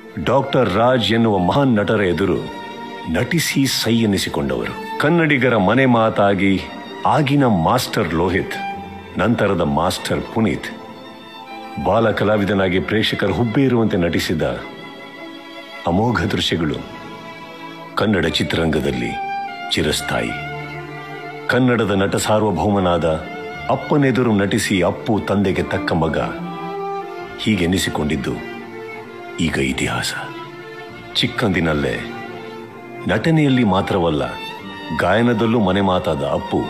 doctor Raj ಎನ್ನುವ ಮಹಾನ್ ನಟರ ಎದುರು ನಟಿಸಿ ಸೈ ಎನಿಸಿಕೊಂಡವರು ಕನ್ನಡಿಗರ ಮನೆ ಮಾತಾಗಿ ಆಗಿನ ಮಾಸ್ಟರ್ ಲೋಹಿತ್ ನಂತರದ ಮಾಸ್ಟರ್ ಪುನೀತ್ ಬಾಲ ಕಲಾವಿದನಾಗಿ ಪ್ರೇಕ್ಷಕರ ಹುಬ್ಬೇರುವಂತೆ ನಟಿಸಿದ ಅಮೋಘ ದೃಶ್ಯಗಳು ಕನ್ನಡ ಚಿತ್ರರಂಗದಲ್ಲಿ ಚಿರಸ್ಥಾಯಿ ಕನ್ನಡದ ನಟ ಸಾರ್ವಭೌಮನಾದ ಅಪ್ಪನೆದುರು ನಟಿಸಿ ಅಪ್ಪು ತಂದೆಗೆ ತಕ್ಕ ಮಗ ಹೀಗೆನಿಸಿಕೊಂಡಿದ್ದು ಈಗ ಇತಿಹಾಸ ಚಿಕ್ಕಂದಿನಲ್ಲೇ ನಟನೆಯಲ್ಲಿ ಮಾತ್ರವಲ್ಲ ಗಾಯನದಲ್ಲೂ ಮನೆ ಮಾತಾದ ಅಪ್ಪು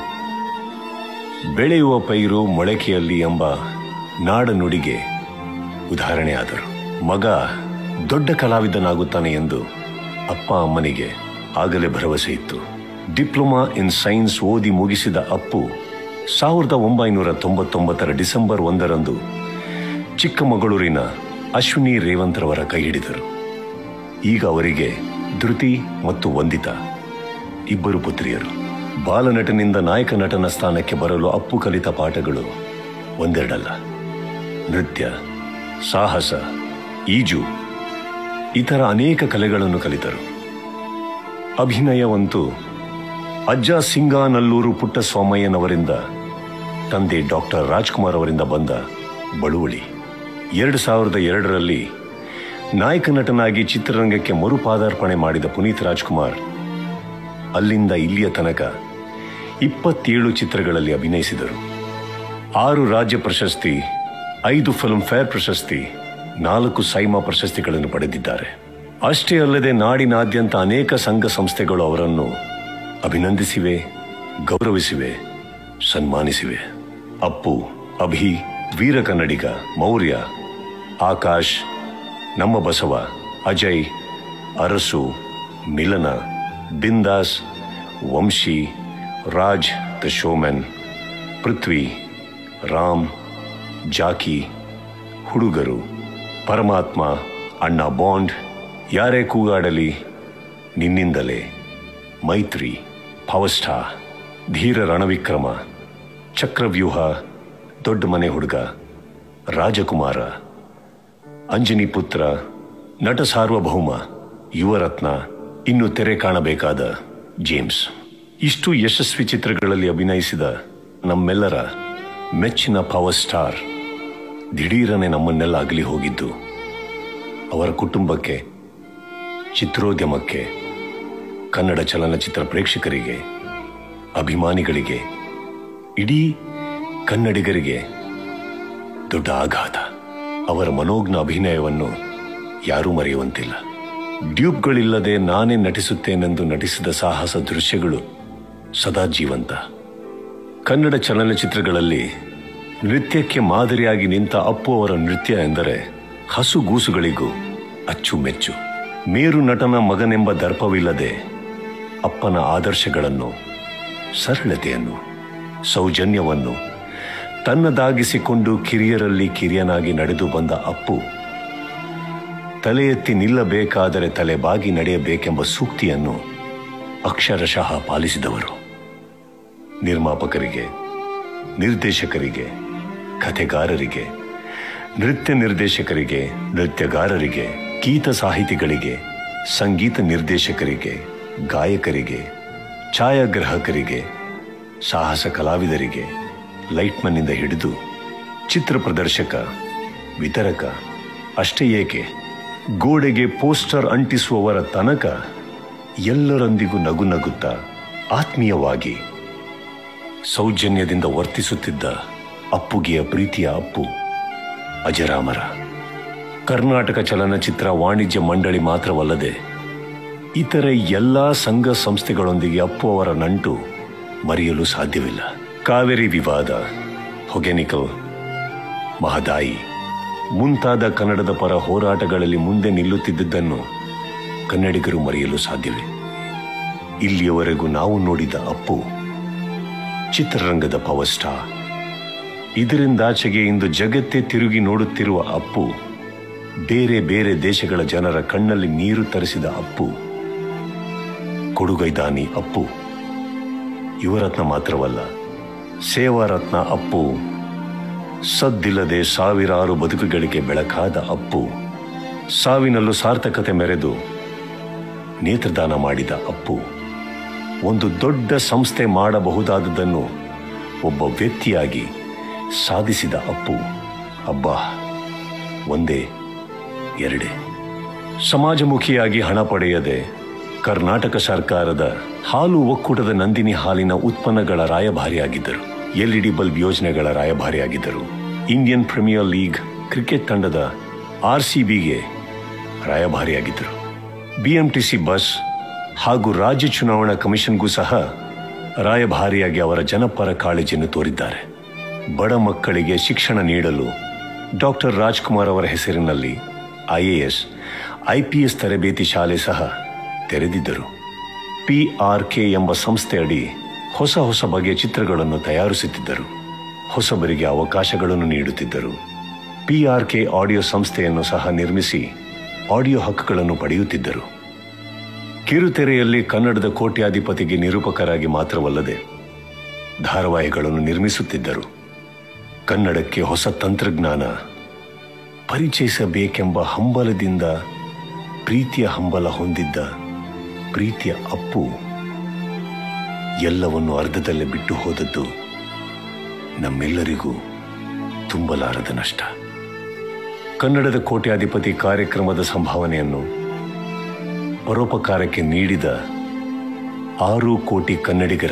ಬೆಳೆಯುವ ಪೈರು ಮೊಳಕೆಯಲ್ಲಿ ಎಂಬ ನಾಡ ನುಡಿಗೆ ಉದಾಹರಣೆಯಾದರು ಮಗ ದೊಡ್ಡ ಕಲಾವಿದನಾಗುತ್ತಾನೆ ಎಂದು ಅಪ್ಪ ಅಮ್ಮನಿಗೆ ಆಗಲೇ ಭರವಸೆ ಇತ್ತು ಡಿಪ್ಲೊಮಾ ಇನ್ ಸೈನ್ಸ್ ಓದಿ ಮುಗಿಸಿದ ಅಪ್ಪು ಸಾವಿರದ ಒಂಬೈನೂರ ತೊಂಬತ್ತೊಂಬತ್ತರ ಡಿಸೆಂಬರ್ ಒಂದರಂದು ಚಿಕ್ಕಮಗಳೂರಿನ ಅಶ್ವಿನಿ ರೇವಂತ್ರವರ ಕೈ ಹಿಡಿದರು ಈಗ ಅವರಿಗೆ ಧೃತಿ ಮತ್ತು ವಂದಿತಾ ಇಬ್ಬರು ಪುತ್ರಿಯರು ಬಾಲನಟನಿಂದ ನಾಯಕ ನಟನ ಸ್ಥಾನಕ್ಕೆ ಬರಲು ಅಪ್ಪು ಕಲಿತ ಪಾಠಗಳು ಒಂದೆರಡಲ್ಲ ನೃತ್ಯ ಸಾಹಸ ಈಜು ಇತರ ಅನೇಕ ಕಲೆಗಳನ್ನು ಕಲಿತರು ಅಭಿನಯವಂತೂ ಅಜ್ಜ ಸಿಂಗಾನಲ್ಲೂರು ಪುಟ್ಟಸ್ವಾಮಯ್ಯನವರಿಂದ ತಂದೆ ಡಾಕ್ಟರ್ ರಾಜ್ಕುಮಾರ್ ಅವರಿಂದ ಬಂದ ಬಳುವಳಿ ಎರಡು ಸಾವಿರದ ಎರಡರಲ್ಲಿ ನಾಯಕ ನಟನಾಗಿ ಚಿತ್ರರಂಗಕ್ಕೆ ಮರುಪಾದಾರ್ಪಣೆ ಮಾಡಿದ ಪುನೀತ್ ರಾಜ್ಕುಮಾರ್ ಅಲ್ಲಿಂದ ಇಲ್ಲಿಯ ತನಕ ಇಪ್ಪತ್ತೇಳು ಚಿತ್ರಗಳಲ್ಲಿ ಅಭಿನಯಿಸಿದರು ಆರು ರಾಜ್ಯ ಪ್ರಶಸ್ತಿ ಐದು ಫಿಲ್ಮ್ ಫೇರ್ ಪ್ರಶಸ್ತಿ ನಾಲ್ಕು ಸೈಮಾ ಪ್ರಶಸ್ತಿಗಳನ್ನು ಪಡೆದಿದ್ದಾರೆ ಅಷ್ಟೇ ಅಲ್ಲದೆ ನಾಡಿನಾದ್ಯಂತ ಅನೇಕ ಸಂಘ ಸಂಸ್ಥೆಗಳು ಅವರನ್ನು ಅಭಿನಂದಿಸಿವೆ ಗೌರವಿಸಿವೆ ಸನ್ಮಾನಿಸಿವೆ ಅಪ್ಪು ಅಭಿ ವೀರ ಕನ್ನಡಿಗ ಮೌರ್ಯ ಆಕಾಶ್ ನಮ್ಮ Basava Ajay Arasu Milana Bindaas Vamshi Raj the showman Prithvi Ram Jackie Hudugaru Paramathma ಅಣ್ಣ ಬಾಂಡ್ ಯಾರೇ ಕೂಗಾಡಲಿ ನಿನ್ನಿಂದಲೇ ಮೈತ್ರಿ ಪವಸ್ಠಾ ಧೀರ ರಣವಿಕ್ರಮ ಚಕ್ರವ್ಯೂಹ ದೊಡ್ಡ ಮನೆ ಹುಡುಗ ರಾಜಕುಮಾರ ಅಂಜನಿ ಪುತ್ರ ನಟ ಸಾರ್ವಭೌಮ ಯುವರತ್ನ ಇನ್ನು ತೆರೆ ಕಾಣಬೇಕಾದ ಜೇಮ್ಸ್ ಇಷ್ಟು ಯಶಸ್ವಿ ಚಿತ್ರಗಳಲ್ಲಿ ಅಭಿನಯಿಸಿದ ನಮ್ಮೆಲ್ಲರ ಮೆಚ್ಚಿನ ಪವರ್ ಸ್ಟಾರ್ ದಿಢೀರನೆ ನಮ್ಮನ್ನೆಲ್ಲ ಅಗಲಿ ಹೋಗಿದ್ದು ಅವರ ಕುಟುಂಬಕ್ಕೆ ಚಿತ್ರೋದ್ಯಮಕ್ಕೆ ಕನ್ನಡ ಚಲನಚಿತ್ರ ಪ್ರೇಕ್ಷಕರಿಗೆ ಅಭಿಮಾನಿಗಳಿಗೆ ಇಡೀ ಕನ್ನಡಿಗರಿಗೆ ದೊಡ್ಡ ಆಘಾತ ಅವರ ಮನೋಜ್ಞ ಅಭಿನಯವನ್ನು ಯಾರೂ ಮರೆಯುವಂತಿಲ್ಲ ಡ್ಯೂಬ್ಗಳಿಲ್ಲದೆ ನಾನೇ ನಟಿಸುತ್ತೇನೆಂದು ನಟಿಸಿದ ಸಾಹಸ ದೃಶ್ಯಗಳು ಸದಾ ಜೀವಂತ ಕನ್ನಡ ಚಲನಚಿತ್ರಗಳಲ್ಲಿ ನೃತ್ಯಕ್ಕೆ ಮಾದರಿಯಾಗಿ ನಿಂತ ಅಪ್ಪು ಅವರ ನೃತ್ಯ ಎಂದರೆ ಹಸುಗೂಸುಗಳಿಗೂ ಅಚ್ಚುಮೆಚ್ಚು ಮೇರು ನಟನ ಮಗನೆಂಬ ದರ್ಪವಿಲ್ಲದೆ ಅಪ್ಪನ ಆದರ್ಶಗಳನ್ನು ಸರಳತೆಯನ್ನು ಸೌಜನ್ಯವನ್ನು ತನ್ನದಾಗಿಸಿಕೊಂಡು ಕಿರಿಯರಲ್ಲಿ ಕಿರಿಯನಾಗಿ ನಡೆದು ಬಂದ ಅಪ್ಪು ತಲೆ ಎತ್ತಿ ನಿಲ್ಲಬೇಕಾದರೆ ತಲೆ ಬಾಗಿ ನಡೆಯಬೇಕೆಂಬ ಸೂಕ್ತಿಯನ್ನು ಅಕ್ಷರಶಃ ಪಾಲಿಸಿದವರು ನಿರ್ಮಾಪಕರಿಗೆ ನಿರ್ದೇಶಕರಿಗೆ ಕಥೆಗಾರರಿಗೆ ನೃತ್ಯ ನಿರ್ದೇಶಕರಿಗೆ ನೃತ್ಯಗಾರರಿಗೆ ಗೀತ ಸಾಹಿತಿಗಳಿಗೆ ಸಂಗೀತ ನಿರ್ದೇಶಕರಿಗೆ ಗಾಯಕರಿಗೆ ಛಾಯಾಗ್ರಾಹಕರಿಗೆ ಸಾಹಸ ಕಲಾವಿದರಿಗೆ ಲೈಟ್ಮನ್ನಿಂದ ಹಿಡಿದು ಚಿತ್ರ ಪ್ರದರ್ಶಕ ವಿತರಕ ಅಷ್ಟೇ ಏಕೆ ಗೋಡೆಗೆ ಪೋಸ್ಟರ್ ಅಂಟಿಸುವವರ ತನಕ ಎಲ್ಲರೊಂದಿಗೂ ನಗು ನಗುತ್ತಾ ಆತ್ಮೀಯವಾಗಿ ಸೌಜನ್ಯದಿಂದ ವರ್ತಿಸುತ್ತಿದ್ದ ಅಪ್ಪುಗೆಯ ಪ್ರೀತಿಯ ಅಪ್ಪು ಅಜರಾಮರ ಕರ್ನಾಟಕ ಚಲನಚಿತ್ರ ವಾಣಿಜ್ಯ ಮಂಡಳಿ ಮಾತ್ರವಲ್ಲದೆ ಇತರೆ ಎಲ್ಲಾ ಸಂಘ ಸಂಸ್ಥೆಗಳೊಂದಿಗೆ ಅಪ್ಪು ಅವರ ನಂಟು ಮರೆಯಲು ಸಾಧ್ಯವಿಲ್ಲ ಕಾವೇರಿ ವಿವಾದ ಹೊಗೆನಿಕಲ್ ಮಹದಾಯಿ ಮುಂತಾದ ಕನ್ನಡದ ಪರ ಹೋರಾಟಗಳಲ್ಲಿ ಮುಂದೆ ನಿಲ್ಲುತ್ತಿದ್ದುದನ್ನು ಕನ್ನಡಿಗರು ಮರೆಯಲು ಸಾಧ್ಯವೇ ಇಲ್ಲಿಯವರೆಗೂ ನಾವು ನೋಡಿದ ಅಪ್ಪು ಚಿತ್ರರಂಗದ ಪವರ್ ಸ್ಟಾರ್ ಇದರಿಂದಾಚೆಗೆ ಇಂದು ಜಗತ್ತೇ ತಿರುಗಿ ನೋಡುತ್ತಿರುವ ಅಪ್ಪು ಬೇರೆ ಬೇರೆ ದೇಶಗಳ ಜನರ ಕಣ್ಣಲ್ಲಿ ನೀರು ತರಿಸಿದ ಅಪ್ಪು ಕೊಡುಗೈದಾನಿ ಅಪ್ಪು ಯುವರತ್ನ ಮಾತ್ರವಲ್ಲ ಸೇವಾರತ್ನ ಅಪ್ಪು ಸದ್ದಿಲ್ಲದೆ ಸಾವಿರಾರು ಬದುಕುಗಳಿಗೆ ಬೆಳಕಾದ ಅಪ್ಪು ಸಾವಿನಲ್ಲೂ ಸಾರ್ಥಕತೆ ಮೆರೆದು ನೇತ್ರದಾನ ಮಾಡಿದ ಅಪ್ಪು ಒಂದು ದೊಡ್ಡ ಸಂಸ್ಥೆ ಮಾಡಬಹುದಾದದನ್ನು ಒಬ್ಬ ವ್ಯಕ್ತಿಯಾಗಿ ಸಾಧಿಸಿದ ಅಪ್ಪು ಅಬ್ಬಾ ಒಂದೇ ಎರಡೇ ಸಮಾಜಮುಖಿಯಾಗಿ ಹಣ ಪಡೆಯದೆ ಕರ್ನಾಟಕ ಸರ್ಕಾರದ ಹಾಲು ಒಕ್ಕೂಟದ ನಂದಿನಿ ಹಾಲಿನ ಉತ್ಪನ್ನಗಳ ರಾಯಭಾರಿಯಾಗಿದ್ದರು ಎಲ್ಇಡಿ ಬಲ್ಬ್ ಯೋಜನೆಗಳ ರಾಯಭಾರಿಯಾಗಿದ್ದರು ಇಂಡಿಯನ್ ಪ್ರೀಮಿಯರ್ ಲೀಗ್ ಕ್ರಿಕೆಟ್ ತಂಡದ ಆರ್ಸಿಬಿಗೆ ರಾಯಭಾರಿಯಾಗಿದ್ದರು ಬಿಎಂಟಿಸಿ ಬಸ್ ಹಾಗೂ ರಾಜ್ಯ ಚುನಾವಣಾ ಕಮಿಷನ್ಗೂ ಸಹ ರಾಯಭಾರಿಯಾಗಿ ಅವರ ಜನಪರ ಕಾಳಜಿಯನ್ನು ತೋರಿದ್ದಾರೆ ಬಡ ಮಕ್ಕಳಿಗೆ ಶಿಕ್ಷಣ ನೀಡಲು ಡಾಕ್ಟರ್ ರಾಜ್ಕುಮಾರ್ ಅವರ ಹೆಸರಿನಲ್ಲಿ ಐಎಎಸ್ ಐಪಿಎಸ್ ತರಬೇತಿ ಶಾಲೆ ಸಹ ತೆರೆದಿದ್ದರು ಪಿಆರ್ಕೆ ಎಂಬ ಸಂಸ್ಥೆಯಡಿ ಹೊಸ ಹೊಸ ಬಗೆಯ ಚಿತ್ರಗಳನ್ನು ತಯಾರಿಸುತ್ತಿದ್ದರು ಹೊಸಬರಿಗೆ ಅವಕಾಶಗಳನ್ನು ನೀಡುತ್ತಿದ್ದರು ಪಿಆರ್ಕೆ ಆಡಿಯೋ ಸಂಸ್ಥೆಯನ್ನು ಸಹ ನಿರ್ಮಿಸಿ ಆಡಿಯೋ ಹಕ್ಕುಗಳನ್ನು ಪಡೆಯುತ್ತಿದ್ದರು ಕಿರುತೆರೆಯಲ್ಲಿ ಕನ್ನಡದ ಕೋಟ್ಯಾಧಿಪತಿಗೆ ನಿರೂಪಕರಾಗಿ ಮಾತ್ರವಲ್ಲದೆ ಧಾರಾವಾಹಿಗಳನ್ನು ನಿರ್ಮಿಸುತ್ತಿದ್ದರು ಕನ್ನಡಕ್ಕೆ ಹೊಸ ತಂತ್ರಜ್ಞಾನ ಪರಿಚಯಿಸಬೇಕೆಂಬ ಹಂಬಲದಿಂದ ಪ್ರೀತಿಯ ಹಂಬಲ ಹೊಂದಿದ್ದ ಪ್ರೀತಿಯ ಅಪ್ಪು ಎಲ್ಲವನ್ನು ಅರ್ಧದಲ್ಲೇ ಬಿಟ್ಟು ಹೋದದ್ದು ನಮ್ಮೆಲ್ಲರಿಗೂ ತುಂಬಲಾರದ ನಷ್ಟ ಕನ್ನಡದ ಕೋಟ್ಯಾಧಿಪತಿ ಕಾರ್ಯಕ್ರಮದ ಸಂಭಾವನೆಯನ್ನು ಪರೋಪಕಾರಕ್ಕೆ ನೀಡಿದ ಆರು ಕೋಟಿ ಕನ್ನಡಿಗರ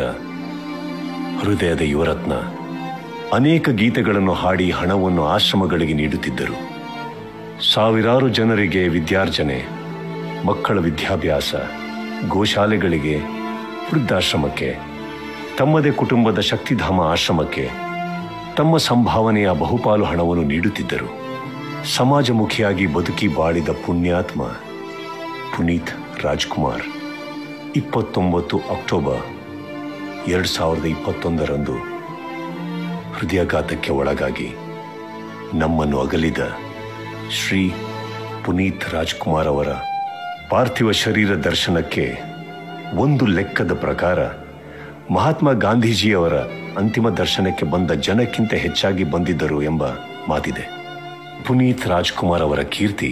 ಹೃದಯದ ಯುವರತ್ನ ಅನೇಕ ಗೀತೆಗಳನ್ನು ಹಾಡಿ ಹಣವನ್ನು ಆಶ್ರಮಗಳಿಗೆ ನೀಡುತ್ತಿದ್ದರು ಸಾವಿರಾರು ಜನರಿಗೆ ವಿದ್ಯಾರ್ಜನೆ ಮಕ್ಕಳ ವಿದ್ಯಾಭ್ಯಾಸ ಗೋಶಾಲೆಗಳಿಗೆ ವೃದ್ಧಾಶ್ರಮಕ್ಕೆ ತಮ್ಮದೇ ಕುಟುಂಬದ ಶಕ್ತಿಧಾಮ ಆಶ್ರಮಕ್ಕೆ ತಮ್ಮ ಸಂಭಾವನೆಯ ಬಹುಪಾಲು ಹಣವನ್ನು ನೀಡುತ್ತಿದ್ದರು ಸಮಾಜಮುಖಿಯಾಗಿ ಬದುಕಿ ಬಾಳಿದ ಪುಣ್ಯಾತ್ಮ ಪುನೀತ್ ರಾಜ್ಕುಮಾರ್ ಇಪ್ಪತ್ತೊಂಬತ್ತು ಅಕ್ಟೋಬರ್ ಎರಡು ಸಾವಿರದ ಇಪ್ಪತ್ತೊಂದರಂದು ಹೃದಯಾಘಾತಕ್ಕೆ ಒಳಗಾಗಿ ನಮ್ಮನ್ನು ಅಗಲಿದ ಶ್ರೀ ಪುನೀತ್ ರಾಜ್ಕುಮಾರ್ ಅವರ ಪಾರ್ಥಿವ ಶರೀರ ದರ್ಶನಕ್ಕೆ ಒಂದು ಲೆಕ್ಕದ ಪ್ರಕಾರ ಮಹಾತ್ಮ ಗಾಂಧೀಜಿಯವರ ಅಂತಿಮ ದರ್ಶನಕ್ಕೆ ಬಂದ ಜನಕ್ಕಿಂತ ಹೆಚ್ಚಾಗಿ ಬಂದಿದ್ದರು ಎಂಬ ಮಾತಿದೆ ಪುನೀತ್ ರಾಜ್ಕುಮಾರ್ ಅವರ ಕೀರ್ತಿ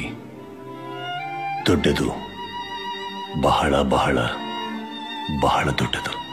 ದೊಡ್ಡದು ಬಹಳ ಬಹಳ ಬಹಳ ದೊಡ್ಡದು